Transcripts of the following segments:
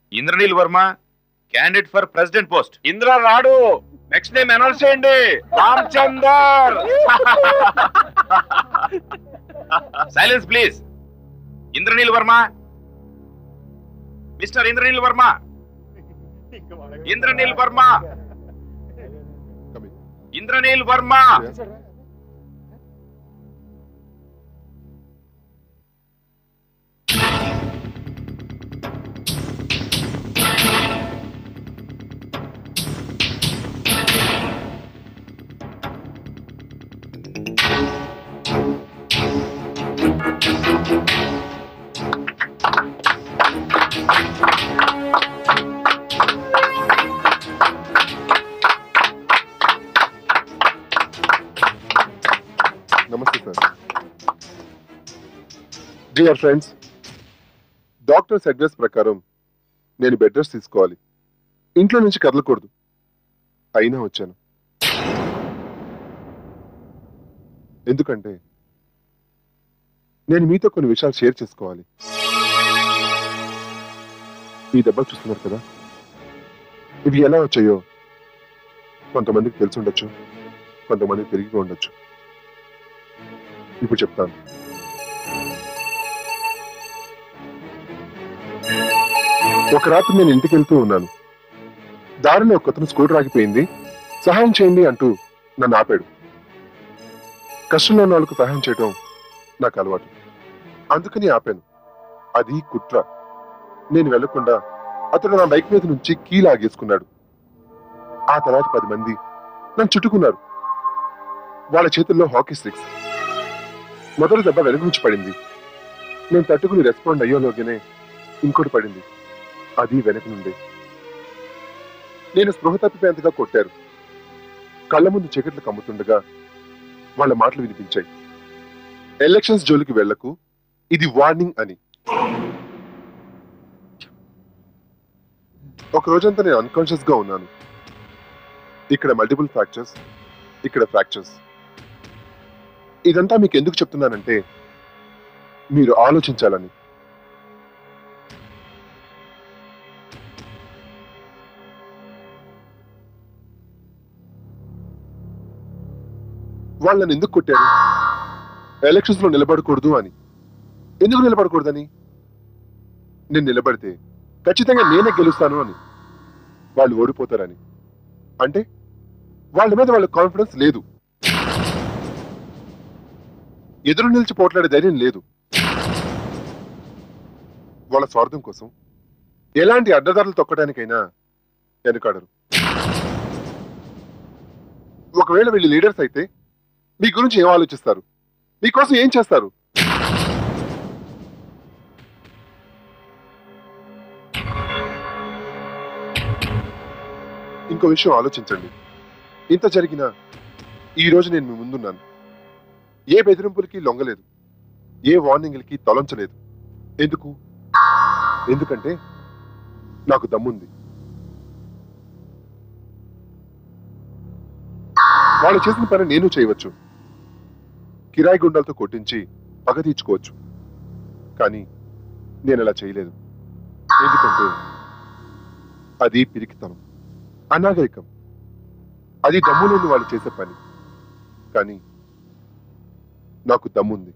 Indraneel Varma candidate for president post Indra రాడు next name announce చేయండి Ramachandar silence please Indraneel Varma mister Indraneel Varma Indraneel Varma Indraneel Varma నమస్తే sir dear friends doctors address ప్రకారం నేను బెడ్ రెస్ట్ తీసుకోవాలి ఇంట్లో నుంచి కదలకూడదు అయినా వచ్చాను ఎందుకంటే నేను మీతో కొన్ని విషయాలు షేర్ చేసుకోవాలి ఈ దెబ్బలు చూస్తున్నారు కదా ఇవి ఎలా వచ్చాయో కొంతమందికి తెలిసి ఉండొచ్చు కొంతమందికి తిరిగి ఉండొచ్చు ఇప్పుడు చెప్తాను ఒక రాత్రి నేను ఇంటికి వెళ్తూ ఉన్నాను దారిలో ఒక అతను స్కూటర్ ఆగిపోయింది సహాయం చేయండి అంటూ నన్ను ఆపాడు కష్టంలో ఉన్న వాళ్ళకు సహాయం చేయడం నాకు అలవాటు అందుకని ఆపాను అది కుట్ర నేను వెళ్లకుండా అతడు నా బైక్ మీద నుంచి కీ లాగేసుకున్నాడు ఆ తర్వాత పది మంది నన్ను చుట్టుకున్నారు వాళ్ళ చేతుల్లో హాకీ స్టిక్స్ మొదటి దెబ్బ వెనుక నుంచి పడింది నేను తట్టుకుని రెస్పాండ్ అయ్యేలోగానే ఇంకోటి పడింది అది వెనక నుండే నేను స్పృహ తప్పిపోయేంతగా కొట్టారు కళ్ళ ముందు చీకట్లు కమ్ముతుండగా వాళ్ళ మాటలు వినిపించాయి ఎలక్షన్స్ జోలికి వెళ్లకు ఇది వార్నింగ్ అని ఒక రోజంతా నేను అన్కాన్షియస్ గా ఉన్నాను ఇక్కడ మల్టిపుల్ ఫ్రాక్చర్స్ ఇక్కడ ఫ్రాక్చర్స్ ఇదంతా మీకు ఎందుకు చెప్తున్నానంటే మీరు ఆలోచించాలని వాళ్ళని ఎందుకు కొట్టారు ఎలక్షన్స్ లో నిలబడకూడదు అని ఎందుకు నిలబడకూడదని నేను నిలబడితే ఖచ్చితంగా నేనే గెలుస్తాను అని వాళ్ళు ఓడిపోతారని అంటే వాళ్ళ మీద వాళ్ళ కాన్ఫిడెన్స్ లేదు ఎదురు నిలిచి పోట్లాడే ధైర్యం లేదు వాళ్ళ స్వార్థం కోసం ఎలాంటి అడ్డదారులు తొక్కడానికైనా వెనుకాడరు ఒకవేళ వీళ్ళు లీడర్స్ అయితే మీ గురించి ఏం ఆలోచిస్తారు మీకోసం ఏం చేస్తారు ఇంకో విషయం ఆలోచించండి ఇంత జరిగినా ఈ రోజు నేను మీ ముందున్నాను ఏ బెదిరింపులకి లొంగలేదు ఏ వార్నింగ్లకి తొలంచలేదు ఎందుకు ఎందుకంటే నాకు దమ్ముంది వాళ్ళు చేసిన పని నేను చేయవచ్చు కిరాయి గుండాలతో కొట్టించి పగ తీర్చుకోవచ్చు కానీ నేను అలా చేయలేదు ఎందుకంటే అది పిరికితనం అనాగరికం అది దమ్ము లేని వాళ్ళు చేసే పని కానీ నాకు దమ్ముంది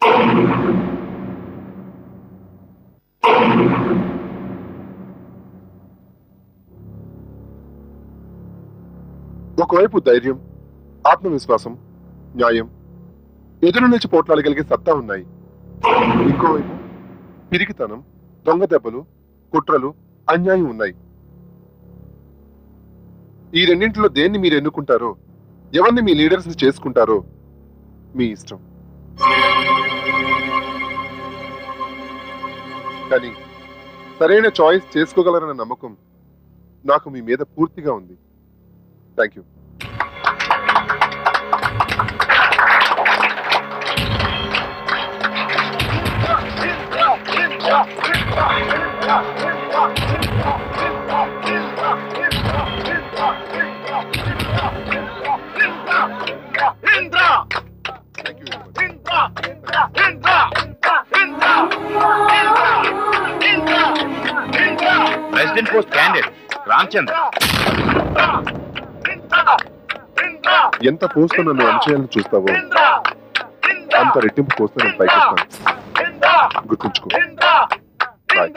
ఒకవైపు ధైర్యం ఆత్మవిశ్వాసం న్యాయం ఎదురు నుంచి పోట్లాడగలిగే సత్తా ఉన్నాయి ఇంకోవైపు పిరికితనం దొంగ దెబ్బలు కుట్రలు అన్యాయం ఉన్నాయి ఈ రెండింటిలో దేన్ని మీరు ఎన్నుకుంటారో ఎవరిని మీ లీడర్స్ చేసుకుంటారో మీ ఇష్టం కానీ సరైన చాయిస్ చేసుకోగలరన్న నమ్మకం నాకు మీ మీద పూర్తిగా ఉంది thank you thank you very much president post candidate Ramachandra ఎంత పోస్ట్ నన్ను అణచేయాలని చూస్తావో అంత రెట్టింపు పోస్ట్ నేను పైకి వస్తాను గుర్తుంచుకో బాయ్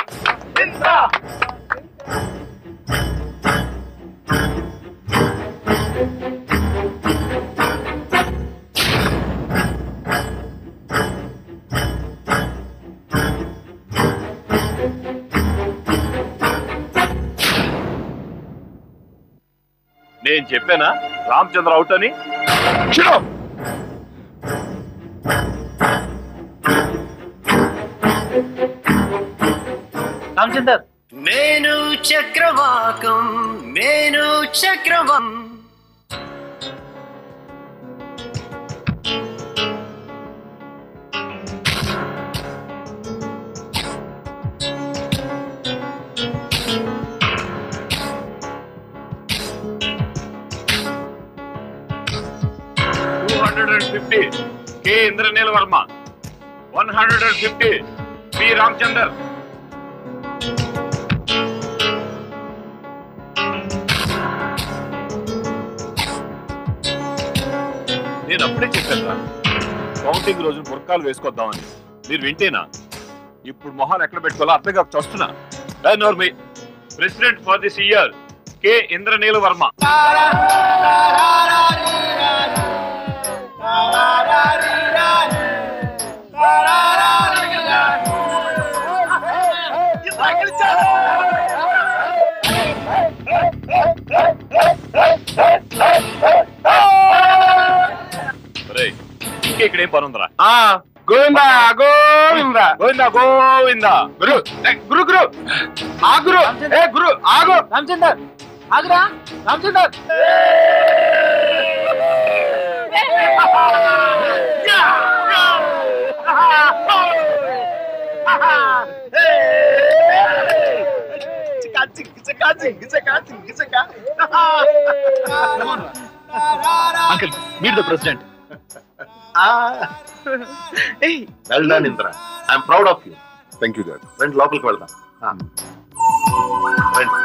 నేను చెప్పానా రామచంద్ర అవుట్ అని రామచందర్ నేను చక్రవాకం నేను చక్రవం two hundred and fifty K Indraneela Varma one hundred and fifty P Ramachandar నేను అప్పుడే చెప్పాను రా కౌంటింగ్ రోజు మురకాలు వేసుకొద్దామని మీరు వింటేనా ఇప్పుడు మొహాన్ని ఎక్కడ పెట్టుకోవాలో అర్థం కాక చూస్తున్నా నోర్మి president for this year K Indraneela Varma ఒరేయ్, ఇంకా ఇక్కడ ఏం పని ఉందిరా గోవిందా గోవిందా గోవిందా గోవిందా గురు ఏ, గురు గురు ఆ గురు ఏ గురు ఆగు రామచందర్ ఆగురా Ramachandar uncle meet the president well done Indra I'm proud of you thank you dad రండి లోపలికి వెళ్దాం ఆ. రండి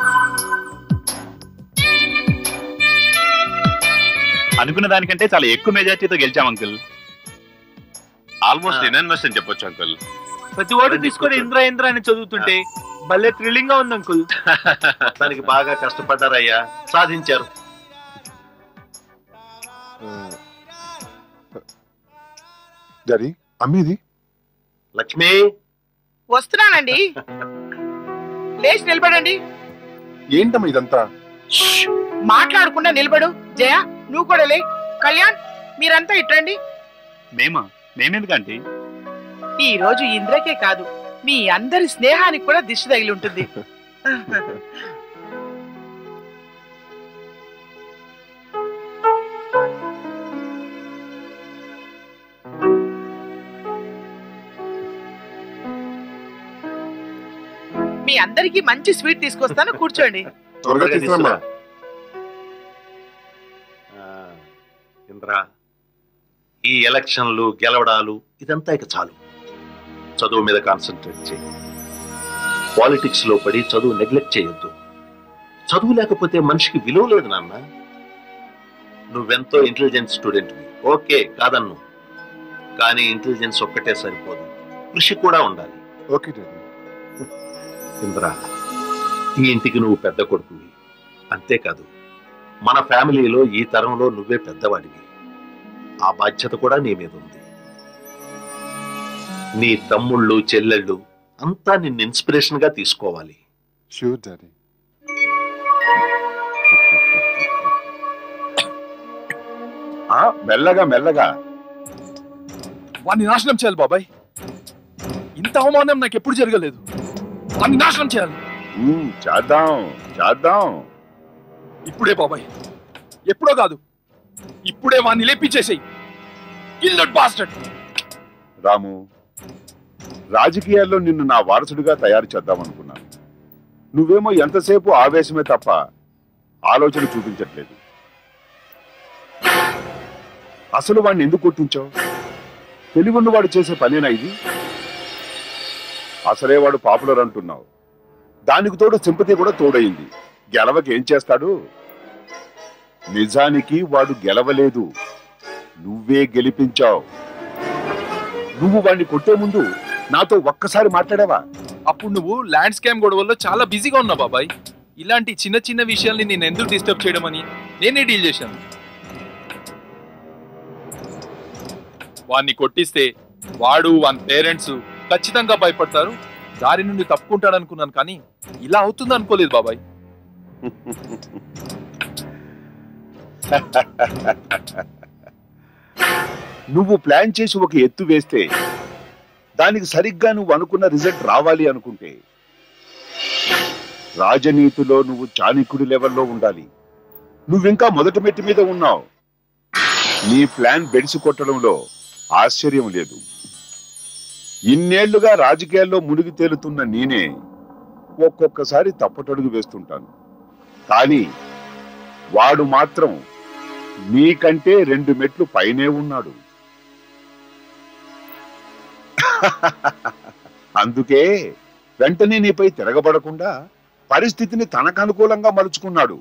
అనుకున్న దానికంటే చాలా ఎక్కువ మెజార్టీతో గెలిచాం అంకుల్ ఆల్మోస్ట్ ఆ. ఇనానిమస్ అని చెప్పొచ్చు అంకుల్ ప్రతి ఓటు తీసుకొని ఇంద్ర ఇంద్ర అని చదువుతుంటే భలే థ్రిల్లింగ్ గా ఉంది అంకుల్ మొత్తానికి బాగా కష్టపడ్డారయ్యా సాధించారు డాడీ అమ్మేది లక్ష్మి వస్తున్నానండి లేచి నిలబడండి ఏంటమ్మా ఇదంతా మాట్లాడకుండా నిలబడు జయ నువ్వు కూడా లే కళ్యాణ్ మీరంతా ఇట్రండి మేమా మేమెందుకంటే ఈ రోజు ఇంద్రకే కాదు మీ అందరి స్నేహానికి కూడా దిష్టి తగిలి ఉంటుంది మీ అందరికి మంచి స్వీట్ తీసుకొస్తాను కూర్చోండి త్వరగా తీసుకురమ్మా ఆ, ఇంద్ర ఈ ఎలక్షన్లు గెలవడాలు ఇదంతా ఇక చాలు చదువు మీద కాన్సన్ట్రేట్ చేయి పాలిటిక్స్ లో పడి చదువు నెగ్లెక్ట్ చేయొద్దు చదువు లేకపోతే మనిషికి విలువ లేదు నాన్న నువ్వెంతో ఇంటెలిజెంట్ స్టూడెంట్ ఓకే కాదన్ను కానీ ఇంటెలిజెన్స్ ఒక్కటే సరిపోదు కృషి కూడా ఉండాలి ఓకే డాడీ ఇంద్ర ఈ ఇంటికి నువ్వు పెద్ద కొడుకువి అంతేకాదు మన ఫ్యామిలీలో ఈ తరంలో నువ్వే పెద్దవాడివి ఆ బాధ్యత కూడా నీ మీద ఉంది నీ తమ్ముళ్ళు చెల్లెళ్ళు అంతా నిన్ను ఇన్స్పిరేషన్ గా తీసుకోవాలి షూర్ డాడీ ఆ, మెల్లగా మెల్లగా వాడిని నాశనం చేయాలి బాబాయ్ ఇంత అవమానం నాకు ఎప్పుడు జరగలేదు వాడిని నాశనం చేయాలి ఉమ్, చేద్దాం చేద్దాం ఇప్పుడే బాబాయ్ ఎప్పుడో కాదు ఇప్పుడే వాడిని లేపించేసేయి ఇల్లట్ బాస్టర్డ్ రాము రాజకీయాల్లో నిన్ను నా వారసుడిగా తయారు చేద్దామనుకున్నాను నువ్వేమో ఎంతసేపు ఆవేశమే తప్ప ఆలోచన చూపించట్లేదు అసలు వాడిని ఎందుకు కొట్టించావు తెలివన్నవాడు చేసే పనేనా ఇది అసలే వాడు పాపులర్ అంటున్నావు దానికి తోడు సింపతి కూడా తోడైంది గెలవకి ఏం చేస్తాడు నిజానికి వాడు గెలవలేదు నువ్వే గెలిపించావు నువ్వు వాడిని కొట్టే ముందు నాతో ఒక్కసారి మాట్లాడావా అప్పుడు నువ్వు ల్యాండ్ స్కామ్ గొడవల్లో చాలా బిజీగా ఉన్నావు బాబాయ్ ఇలాంటి చిన్న చిన్న విషయాల్ని నేను ఎందుకు డిస్టర్బ్ చేయడం అని నేనే డీల్ చేశాను వాడిని కొట్టిస్తే వాడు వాని పేరెంట్స్ ఖచ్చితంగా భయపడతారు దారి నుండి తప్పుకుంటాడు అనుకున్నాను కానీ ఇలా అవుతుంది అనుకోలేదు బాబాయ్ నువ్వు ప్లాన్ చేసి ఒక ఎత్తు వేస్తే దానికి సరిగ్గా నువ్వు అనుకున్న రిజల్ట్ రావాలి అనుకుంటే రాజనీతిలో నువ్వు చాణిక్యుడి లెవెల్లో ఉండాలి నువ్వింకా మొదటి మెట్టి మీద ఉన్నావు నీ ప్లాన్ బెడిసి కొట్టడంలో ఆశ్చర్యం లేదు ఇన్నేళ్లుగా రాజకీయాల్లో మునిగి తేలుతున్న నేనే ఒక్కొక్కసారి తప్పటడుగు వేస్తుంటాను కానీ వాడు మాత్రం నీకంటే రెండు మెట్లు పైనే ఉన్నాడు అందుకే వెంటనే నీపై తిరగబడకుండా పరిస్థితిని తనకు అనుకూలంగా మలుచుకున్నాడు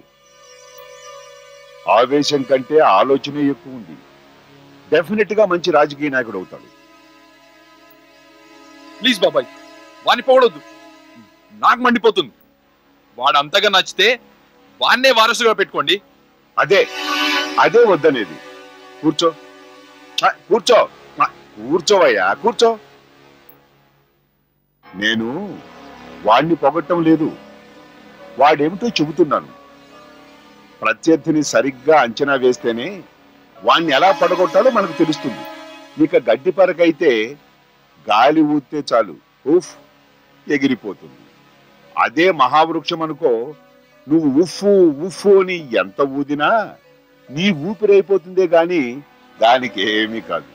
ఆవేశం కంటే ఆలోచనే ఎక్కువ ఉంది డెఫినెట్ గా మంచి రాజకీయ నాయకుడు అవుతాడు ప్లీజ్ బాబాయ్ వాడిని పొగడొద్దు నాకు మండిపోతుంది వాడు అంతగా నచ్చితే వాన్నే వారసుగా పెట్టుకోండి అదే అదే వద్దనేది కూర్చో ఆ, కూర్చో ఆ, కూర్చోవయ్యా కూర్చో నేను వాణ్ణి పొగట్టం లేదు వాడేమిటో చెబుతున్నాను ప్రత్యర్థిని సరిగ్గా అంచనా వేస్తేనే వాణ్ణి ఎలా పడగొట్టాలో మనకు తెలుస్తుంది ఇక గడ్డి పరకైతే గాలి ఊస్తే చాలు ఉఫ్ ఎగిరిపోతుంది అదే మహావృక్షం అనుకో నువ్వు ఉఫ్ఫు ఉఫ్ఫు అని ఎంత ఊదినా నీ ఊపిరైపోతుందే గాని దానికి ఏమీ కాదు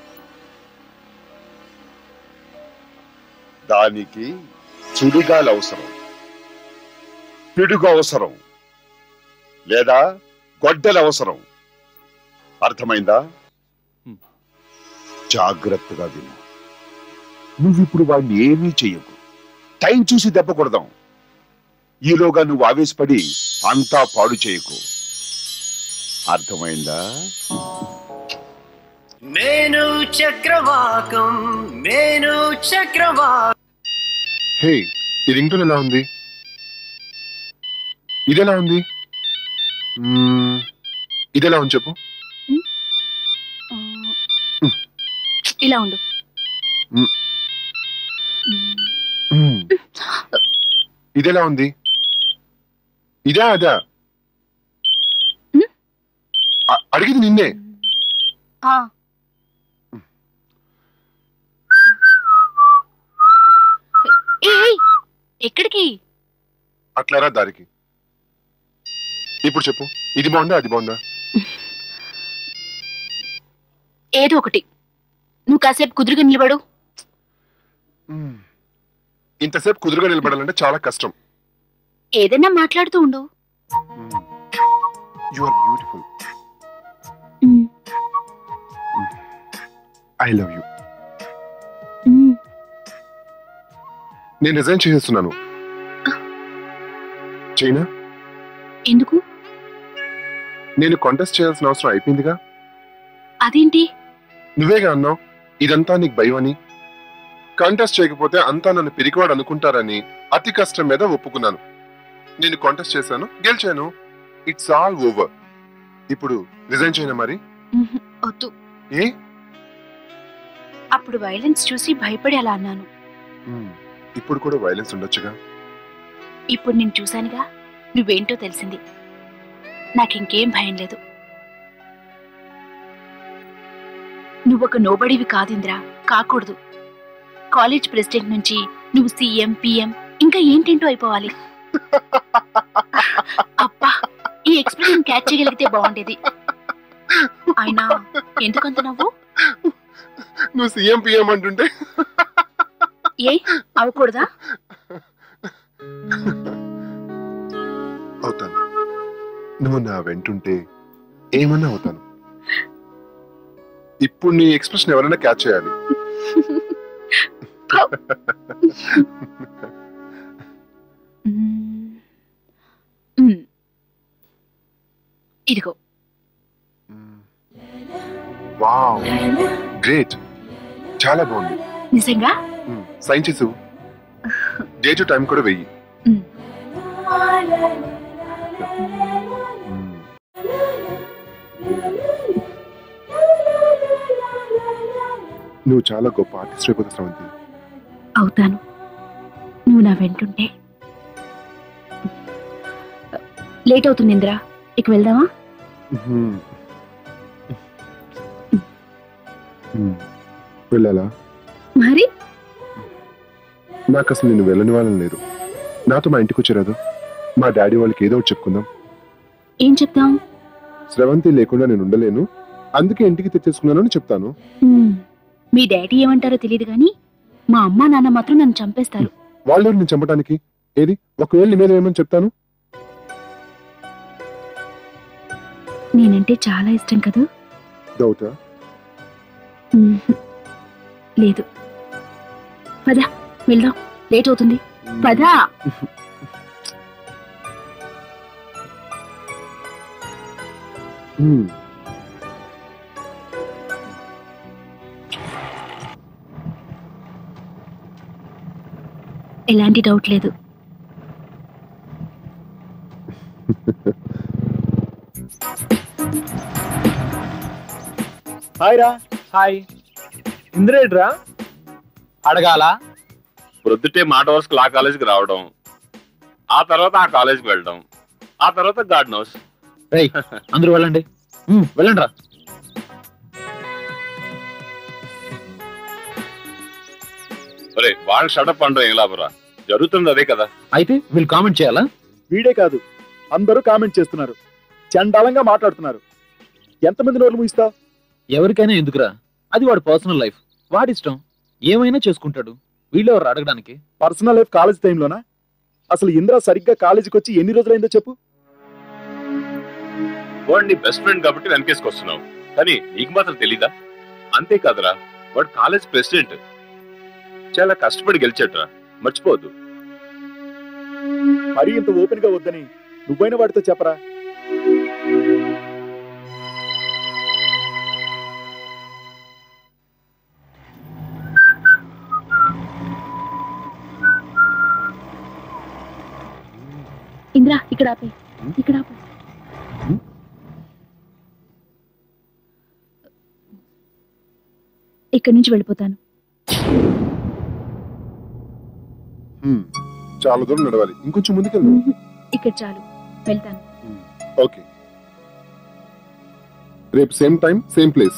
దానికి సుడిగాలి అవసరం పిడుగు అవసరం లేదా గొడ్డలు అవసరం అర్థమైందా హ్మ్. జాగ్రత్తగా విను నువ్విప్పుడు వాడిని ఏమీ చెయ్యకు టైం చూసి దెబ్బ కొడదాం ఈలోగా నువ్వు ఆవేశపడి అంతా పాడు చేయకు అర్థమైందా నేను చక్రవాకం నేను చక్రవాకం హే ఈ రింగ్ టోన్ ఎలా ఉంది ఇదెలా ఉంది మ్మ్, ఇదెలా ఉంది చెప్పు ఆ, ఇలా ఉండు మ్. మ్. మ్మ్. ఇదెలా ఉంది ఇదా అదా మ్? అ- అడిగింది నిన్నే ఆ. ఏయ్, ఏయ్, ఎక్కడికి అట్లారా దారికి ఇప్పుడు చెప్పు ఇది బాగుందా అది బాగుందా ఏదో ఒకటి నువ్వు కాసేపు కుదురుగా నిలబడు మ్మ్. ఇంతసేపు కుదురుగా నిలబడాలంటే చాలా కష్టం ఏదైనా మాట్లాడుతూ ఉండు you are beautiful hmm, I love you hmm. నేను రిజైన్ చేసేస్తున్నాను చైనా ఎందుకు నేను కాంటెస్ట్ చేయాల్సిన అవసరం అయిపోయిందిగా అదేంటి నువ్వేగా అన్నావు ఇదంతా నీకు భయం అని కాంటెస్ట్ చేయకపోతే అంతా నన్ను పిరికివాడు అనుకుంటారని అతి కష్టం మీద ఒప్పుకున్నాను నేను కాంటెస్ట్ చేశాను గెలిచాను ఇట్స్ ఆల్ ఓవర్ ఇప్పుడు రిజైన్ చేయనా మరి మ్హ్, వద్దు ఏ అప్పుడు వైలెన్స్ చూసి భయపడి అలా అన్నాను మ్మ్. ఇప్పుడు కూడా వైలెన్స్ ఉండొచ్చుగా ఇప్పుడు నేను చూశానుగా నువ్వేంటో తెలిసింది నాకింకేం భయం లేదు నువ్వొక నోబడివి కాదింద్రా కాకూడదు కాలేజ్ ప్రెసిడెంట్ నుంచి నువ్వు సీఎం పిఎం ఇంకా ఏంటేంటో అయిపోవాలి అబ్బా ఈ ఎక్స్ప్రెషన్ క్యాచ్ చేయగలిగితే బాగుండేది అయినా ఎందుకంత నవ్వు నువ్వు సీఎం పిఎం అంటుంటే ఏ అవ్వకూడదా అవుతాను నువ్వు నా వెంటుంటే ఏమన్నా అవుతాను ఇప్పుడు నీ ఎక్స్ప్రెషన్ ఎవరైనా క్యాచ్ చేయాలి ఇదిగో వావ్ గ్రేట్ చాలా బాగుంది నిజంగా మ్మ్. సైన్ చేసు డేట్ టైం కూడా వెయ్యి మ్మ్. మ్మ్. నువ్వు చాలా గొప్ప ఆర్టిస్ట్ అయిపోతుంది స్రవంతి అవుతాను నువ్వు నా వెంటుంటే లేట్ అవుతుంది ఇందిరా ఇక వెళ్దామా మ్మ్. మ్మ్. వెళ్ళాలా మరి నాకు అసలు నేను వెళ్ళని వాళ్ళని లేదు నాతో మా ఇంటికి వచ్చారాదు మా డాడీ వాళ్ళకి ఏదో ఒకటి చెప్పుకుందాం ఏం చెప్తాం స్రవంతి లేకుండా నేను ఉండలేను అందుకే ఇంటికి తెచ్చేసుకున్నాను అని చెప్తాను మ్మ్. మీ డాడీ ఏమంటారో తెలియదు కానీ మా అమ్మా నాన్న మాత్రం నన్ను చంపేస్తారు వాళ్ళు నేను చంపడానికి ఏది ఒకవేళ నీ మీద ఏమని చెప్తాను నేనంటే చాలా ఇష్టం కదూ డౌటా మ్మ్. లేదు పద వెళ్దాం లేట్ అవుతుంది పదా మ్మ్. ఎలాంటి డౌట్ లేదు హాయ్ రా హాయ్ ఇంద్రేడ్రా అడగాల ప్రొద్దుటే మాట వరుసకు లా కాలేజీకి రావడం ఆ తర్వాత ఆ కాలేజీకి వెళ్ళడం ఆ తర్వాత గార్డెన్ హౌస్ రేయ్ అందరూ వెళ్ళండి ఉమ్, వెళ్ళండి రా ఒరే వాళ్ళు షడప్ అనడం ఏం లాభరా జరుగుతుంది అదే కదా అయితే వీళ్ళు కామెంట్ చేయాలా వీడే కాదు అందరూ కామెంట్ చేస్తున్నారు చండాలంగా మాట్లాడుతున్నారు ఎంతమంది నోర్లు ముగిస్తావు ఎవరికైనా ఎందుకురా అది వాడి పర్సనల్ లైఫ్ వాడి ఇష్టం ఏమైనా చేసుకుంటాడు వీళ్ళెవరు అడగడానికి పర్సనల్ లైఫ్ కాలేజ్ టైంలోనా అసలు ఇంద్ర సరిగ్గా కాలేజీకి వచ్చి ఎన్ని రోజులైందో చెప్పు వాడు నీ బెస్ట్ ఫ్రెండ్ కాబట్టి వెనకేసుకొస్తున్నావు కానీ నీకు మాత్రం తెలీదా అంతేకాదురా వాడు కాలేజ్ ప్రెసిడెంట్ చాలా కష్టపడి గెలిచాడురా మర్చిపోవద్దు మరీ ఇంత ఓపెన్ గా వద్దని నువ్వైనా వాడితో చెప్పరా ఇంద్రా ఇక్కడ ఆపే ఇక్కడ ఆపు ఇక్కడి నుంచి వెళ్ళిపోతాను మ్మ్. చాలా దూరం నడవాలి ఇంకొంచెం ముందుకెళ్ళు ఇక్కడ చాలు వెళ్తాను ఓకే రేపు సేమ్ టైం సేమ్ ప్లేస్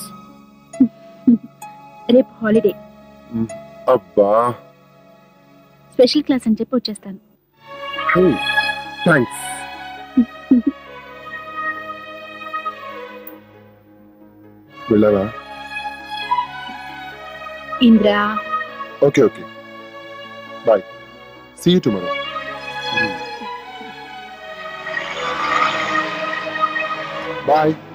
రేపు హాలిడే అబ్బా స్పెషల్ క్లాస్ అని చెప్పి వచ్చేస్తాను థ్యాంక్స్ వెళ్ళావా Indra okay okay bye see you tomorrow bye